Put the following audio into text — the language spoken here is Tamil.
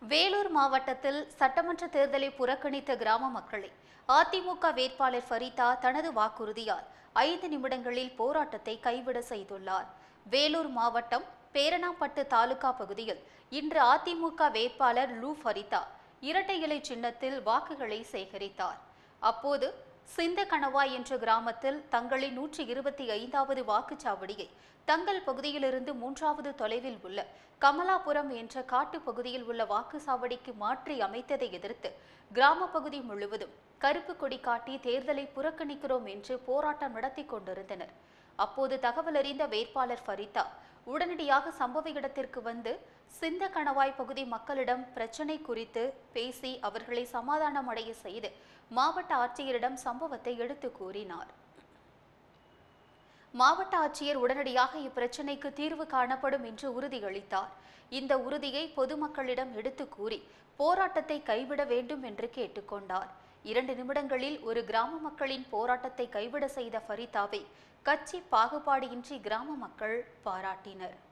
வேலூர் மாவட்டத்தில் சட்டமன்ற தேர்தலை புறக்கணித்த கிராம மக்களை அதிமுக வேட்பாளர் ஃபரிதா தனது வாக்குறுதியால் ஐந்து நிமிடங்களில் போராட்டத்தை கைவிட செய்துள்ளார் வேலூர் மாவட்டம் பேரணாம்பட்டு தாலுகா பகுதியில் இன்று அதிமுக வேட்பாளர் லூ ஃபரிதா இரட்டை இலை சின்னத்தில் வாக்குகளை சேகரித்தார் அப்போது சிந்த கணவாய் என்ற கிராமத்தில் தங்களின் நூற்றி இருபத்தி ஐந்தாவது வாக்குச்சாவடியை தங்கள் பகுதியிலிருந்து மூன்றாவது தொலைவில் உள்ள கமலாபுரம் என்ற காட்டுப் பகுதியில் உள்ள வாக்குச்சாவடிக்கு மாற்றி அமைத்ததை எதிர்த்து கிராம பகுதி முழுவதும் கருப்பு கொடி காட்டி தேர்தலை புறக்கணிக்கிறோம் என்று போராட்டம் நடத்தி கொண்டிருந்தனர் அப்போது தகவல் அறிந்த வேட்பாளர் ஃபரிதா உடனடியாக சம்பவ இடத்திற்கு வந்து சிந்த கணவாய் பகுதி மக்களிடம் பிரச்சனை குறித்து பேசி அவர்களை சமாதானம் அடைய செய்து மாவட்ட ஆட்சியரிடம் சம்பவத்தை எடுத்து கூறினார் மாவட்ட ஆட்சியர் உடனடியாக இப்பிரச்சினைக்கு தீர்வு காணப்படும் என்று உறுதியளித்தார் இந்த உறுதியை பொதுமக்களிடம் எடுத்து கூறி போராட்டத்தை கைவிட வேண்டும் என்று கேட்டுக்கொண்டார் இரண்டு நிமிடங்களில் ஒரு கிராம மக்களின் போராட்டத்தை கைவிட செய்த ஃபரிதாவை கட்சி பாகுபாடின்றி கிராம மக்கள் பாராட்டினர்